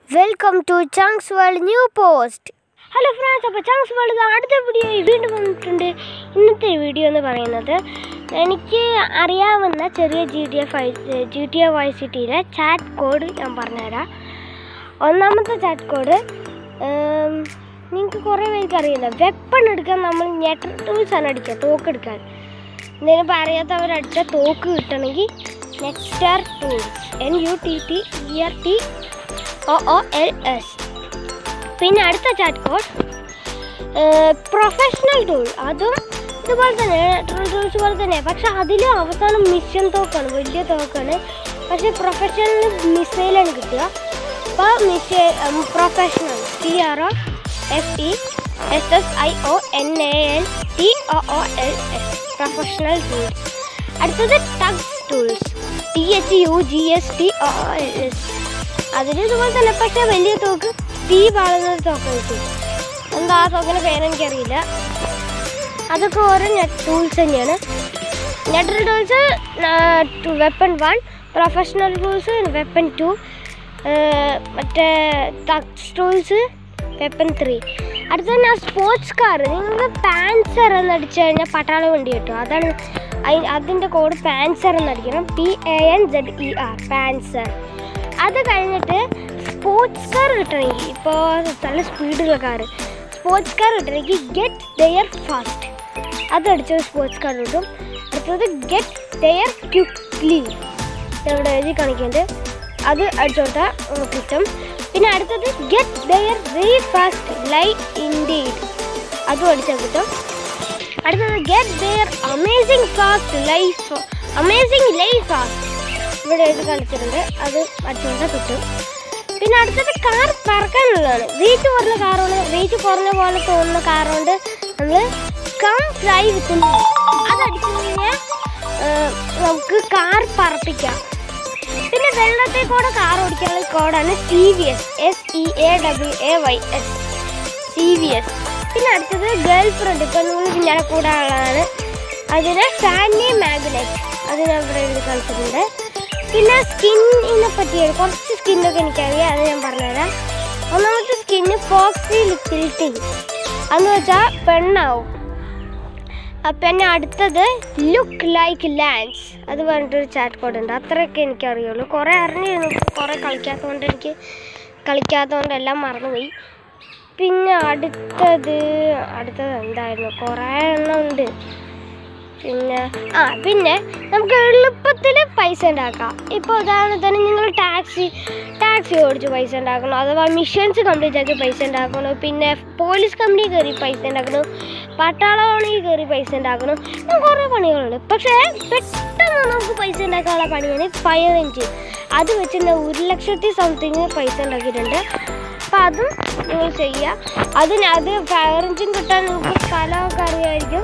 welcome to chunks world new post hello friends അപ്പോൾ chunks world അടുത്ത video വീണ്ടും വന്നിട്ടുണ്ട് ഇന്നത്തെ വീഡിയോ എന്ന് പറയുന്നത് എനിക്ക് അറിയാവുന്ന ചെറിയ G T F I G T F I C ടിയിലെ ചാറ്റ് കോഡ് ഞാൻ പറഞ്ഞുതരാം ഒന്നാമത്തെ ചാറ്റ് കോഡ് നിങ്ങൾക്ക് കുറേ പേർക്ക് അറിയില്ല വെപ്പൺ എടുക്കാൻ നമ്മൾ ഞെട്ടർ ടൂൾസ് ആണ് അടിക്കുക തോക്ക് എടുക്കാൻ എന്തെങ്കിലും അറിയാത്തവരടിച്ച തോക്ക് കിട്ടണമെങ്കിൽ നെക്സ്റ്റാർ tools N U T T E R T O O L S പിന്നെ അടുത്ത ചാറ്റ് കോഡ് പ്രൊഫഷണൽ ടൂൾ അതും ഇതുപോലെ തന്നെ ടൂൾസ് പോലെ തന്നെ പക്ഷെ അതിലും അവസാനം മിഷൻ തോക്കാണ് വലിയ തോക്കാണ് പക്ഷെ പ്രൊഫഷണൽ മിസൈലാണ് കിട്ടുക അപ്പോൾ മിസൈ professional T R O F E S S I O N A L T O O L S professional tools അടുത്തത് thugs tools T H U G S T O O L S അതിന് ഇതുപോലെ തന്നെ പക്ഷെ വലിയ തോക്ക് തീ പാടുന്ന ഒരു തോക്ക് കിട്ടും എന്താ ആ തോക്കിൻ്റെ പേരെനിക്കറിയില്ല അതൊക്കെ ഓരോ നെറ്റ് ടൂൾസ് തന്നെയാണ് nutter tools weapon one professional tools weapon two മറ്റേ തക്സ് ടൂൾസ് വെപ്പൺ ത്രീ അടുത്ത തന്നെ സ്പോർട്സ് കാർ നിങ്ങൾക്ക് പാൻസർ എന്ന് അടിച്ചു കഴിഞ്ഞാൽ പട്ടാള വണ്ടി കിട്ടും അതാണ് അയി- അതിൻ്റെ കോഡ് പാൻസർ എന്ന് അടിക്കണം P A N Z E R panzer അത് കഴിഞ്ഞിട്ട് സ്പോർട്സ് കാർ കിട്ടണമെങ്കിൽ ഇപ്പോൾ നല്ല സ്പീഡുള്ള കാറ് സ്പോർട്സ് കാർ കിട്ടണമെങ്കിൽ ഗെറ്റ് ദെയർ ഫാസ്റ്റ് അത് അടിച്ച സ്പോർട്സ് കാർ കിട്ടും അടുത്തത് ഗെറ്റ് ദെയർ ക്വിക്ലി ഇവിടെ എഴുതി കാണിക്കുന്നുണ്ട് അത് അടിച്ചോട്ടാൽ കിട്ടും പിന്നെ അടുത്തത് get there very fast light indeed അതും അടിച്ചാൽ കിട്ടും അടുത്തത് get there amazing fast life amazing life fast ഇവിടെ എഴുതി കളിച്ചിട്ടുണ്ട് അത് അടിച്ചുകൊണ്ട് കിട്ടും പിന്നെ അടുത്തത് കാർ പറക്കാനുള്ളതാണ് വെയിറ്റ് കുറഞ്ഞ കാറുകൊണ്ട് വെയിറ്റ് കുറഞ്ഞ പോലെ തോന്നുന്ന കാറുകൊണ്ട് നമ്മൾ കം ഫ്ലൈ വിത്ത് അത് അടിച്ചു കഴിഞ്ഞാൽ നമുക്ക് കാർ പറപ്പിക്കാം പിന്നെ വെള്ളത്തിൽ കൂടെ കാർ ഓടിക്കാനുള്ള കോഡാണ് C V S S E A W A Y S C V S പിന്നെ അടുത്തത് ഗേൾ ഫ്രണ്ട് ഇപ്പം നിങ്ങൾ പിന്നാലെ കൂടെ ഉള്ളതാണ് അതിന് ഫാനി മാഗ്നറ്റ് അത് ഞാൻ ഇവിടെ എഴുതി കളിച്ചിട്ടുണ്ട് പിന്നെ സ്കിന്നിനെ പറ്റി കുറച്ച് സ്കിന്നൊക്കെ എനിക്കറിയാം അത് ഞാൻ പറഞ്ഞുതരാം ഒന്നാമത്തെ സ്കിന്ന് ഫോക്സി ലിറ്റിൽറ്റിങ് അതെന്ന് വെച്ചാൽ പെണ്ണാവും പിന്നെ അടുത്തത് ലുക്ക് ലൈക്ക് ലാൻസ് അത് പറഞ്ഞിട്ടൊരു ചാറ്റ് കോഡ് ഉണ്ട് അത്രയൊക്കെ എനിക്കറിയുള്ളൂ കുറേ അറിഞ്ഞിരുന്നു കുറേ കളിക്കാത്തതുകൊണ്ട് എനിക്ക് കളിക്കാത്തതുകൊണ്ട് എല്ലാം മറന്നുപോയി പിന്നെ അടുത്തത് അടുത്തത് എന്തായിരുന്നു കുറേ എണ്ണം ഉണ്ട് പിന്നെ ആ പിന്നെ നമുക്ക് എളുപ്പത്തിൽ പൈസ ഉണ്ടാക്കാം ഇപ്പോൾ ഉദാഹരണത്തിന് നിങ്ങൾ ടാക്സി ടാക്സി ഓടിച്ച് പൈസ ഉണ്ടാക്കണം അഥവാ മിഷൻസ് കംപ്ലീറ്റ് ആക്കി പൈസ ഉണ്ടാക്കണം പിന്നെ പോലീസ് കമ്പനി കയറി പൈസ ഉണ്ടാക്കണം പട്ടാളമാണെങ്കിൽ കയറി പൈസ ഉണ്ടാക്കണം അങ്ങനെ കുറേ പണികളുണ്ട് പക്ഷേ പെട്ടെന്ന് നമുക്ക് പൈസ ഉണ്ടാക്കാനുള്ള പണിയാണ് ഫയർ എഞ്ചിൻ അത് വെച്ച് ഞാൻ ഒരു ലക്ഷത്തി സംതിങ് പൈസ ഉണ്ടാക്കിയിട്ടുണ്ട് അപ്പം അതും നിങ്ങൾ ചെയ്യുക അതിന് അത് ഫയർ എഞ്ചിൻ കിട്ടാൻ നിങ്ങൾക്ക് സ്ഥലമൊക്കെ അറിയാമായിരിക്കും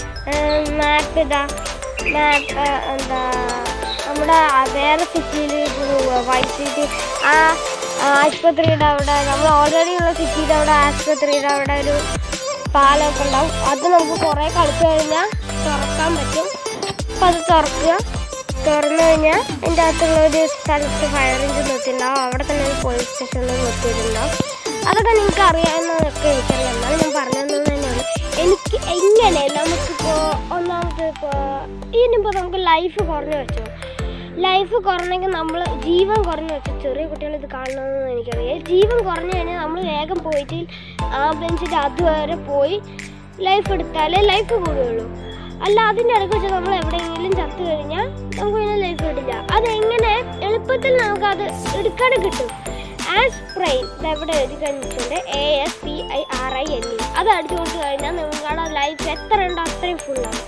മാപ്പ് ഇതാ മാപ്പ് എന്താ നമ്മുടെ ആ വേറെ സിറ്റിയിൽ വൈറ്റ് സിറ്റി ആ ആശുപത്രിയുടെ അവിടെ നമ്മൾ ഓൾറെഡി ഉള്ള സിറ്റിയുടെ അവിടെ ആശുപത്രിയുടെ അവിടെ ഒരു പാലമൊക്കെ ഉണ്ടാവും അത് നമുക്ക് കുറേ കളിച്ചു കഴിഞ്ഞാൽ തുറക്കാൻ പറ്റും അപ്പം അത് തുറക്കുക തുറന്നു കഴിഞ്ഞാൽ എൻ്റെ അകത്തുള്ള ഒരു സ്ഥലത്ത് ഫയർ എഞ്ചിൻ നിർത്തിയിട്ടുണ്ടാവും അവിടെ തന്നെ ഒരു പോലീസ് സ്റ്റേഷനിൽ നിർത്തിയിട്ടുണ്ടാവും അതൊക്കെ നിങ്ങൾക്ക് അറിയാവുന്നതൊക്കെ എനിക്കറിയാം എന്നാലും ഞാൻ പറഞ്ഞു തന്നത് തന്നെയാണ് എനിക്ക് എങ്ങനെ നമുക്കിപ്പോൾ ഒന്നാമത് ഇപ്പോൾ ഇനിയിപ്പോൾ നമുക്ക് ലൈഫ് കുറഞ്ഞു വെച്ചോ ലൈഫ് കുറഞ്ഞെങ്കിൽ നമ്മൾ ജീവൻ കുറഞ്ഞു വെച്ചു ചെറിയ കുട്ടികൾ ഇത് കാണണമെന്ന് എനിക്കറിയാം ജീവൻ കുറഞ്ഞു കഴിഞ്ഞാൽ നമ്മൾ വേഗം പോയിട്ട് ആംബുലൻസിൻ്റെ അതുവരെ പോയി ലൈഫ് എടുത്താലേ ലൈഫ് കൂടുകയുള്ളൂ അല്ല അതിൻ്റെ ഇടയ്ക്ക് വെച്ച് നമ്മൾ എവിടെയെങ്കിലും ചത്തു കഴിഞ്ഞാൽ നമുക്ക് പിന്നെ ലൈഫ് കിട്ടില്ല അതെങ്ങനെ എളുപ്പത്തിൽ നമുക്കത് എടുക്കാൻ കിട്ടും ആസ് പ്രൈൻ എവിടെ എഴുതി കഴിഞ്ഞിട്ടുണ്ട് A S P I R I N E അത് അടിച്ചു കൊടുത്തു കഴിഞ്ഞാൽ നിങ്ങളുടെ ലൈഫ് എത്ര ഉണ്ടോ അത്രയും ഫുള്ളാണ്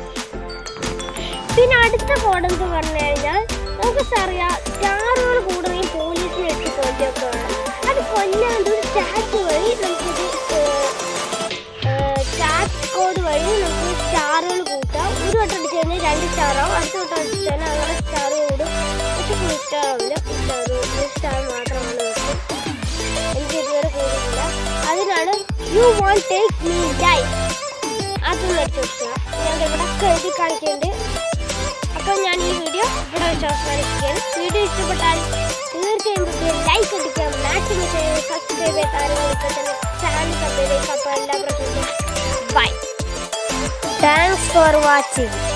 പിന്നെ അടുത്ത കോഡെന്ന് പറഞ്ഞു കഴിഞ്ഞാൽ നമുക്ക് അറിയാം സ്റ്റാറുകൾ കൂടുതലും പോലീസിനെ എത്തി കൊല്ലൊക്കെ വേണം അത് കൊല്ലാണ്ട് ഒരു ചാറ്റ് വഴി നമുക്കിത് ചാറ്റ് കോഡ് വഴി നമുക്ക് സ്റ്റാറുകൾ കൂട്ടാം ഒരു വട്ടം അടിച്ചു കഴിഞ്ഞാൽ രണ്ട് സ്റ്റാറാവും അടുത്ത വട്ടം അടിച്ചു കഴിഞ്ഞാൽ അങ്ങനെ സ്റ്റാർ കൂടും പക്ഷെ ഫുൾ സ്റ്റാർ ആവില്ല സ്റ്റാർ ഒരു സ്റ്റാർ മാത്രമാണ് കിട്ടും എനിക്ക് ഇതുവരെ കൂടിയില്ല അതിനാണ് you won't take me life അതൊന്നും അടിച്ചു വെക്കുക ഞാൻ ഇവിടെ എഴുതി കാണിക്കുന്നുണ്ട് അപ്പോൾ ഞാൻ ഈ വീഡിയോ ഇവിടെ വെച്ച് അവസാനിപ്പിക്കുകയാണ് വീഡിയോ ഇഷ്ടപ്പെട്ടാൽ തീർച്ചയായും ലൈക്ക് അടിക്കുക മാക്സിമം സബ്സ്ക്രൈബ് ചെയ്താലും ഇപ്പൊ തന്നെ ചാനൽ സബ്സ്ക്രൈബ് ചെയ്യുക അപ്പോൾ എല്ലാ പ്രശ്നത്തിലും ബൈ താങ്ക്സ് ഫോർ വാച്ചിങ്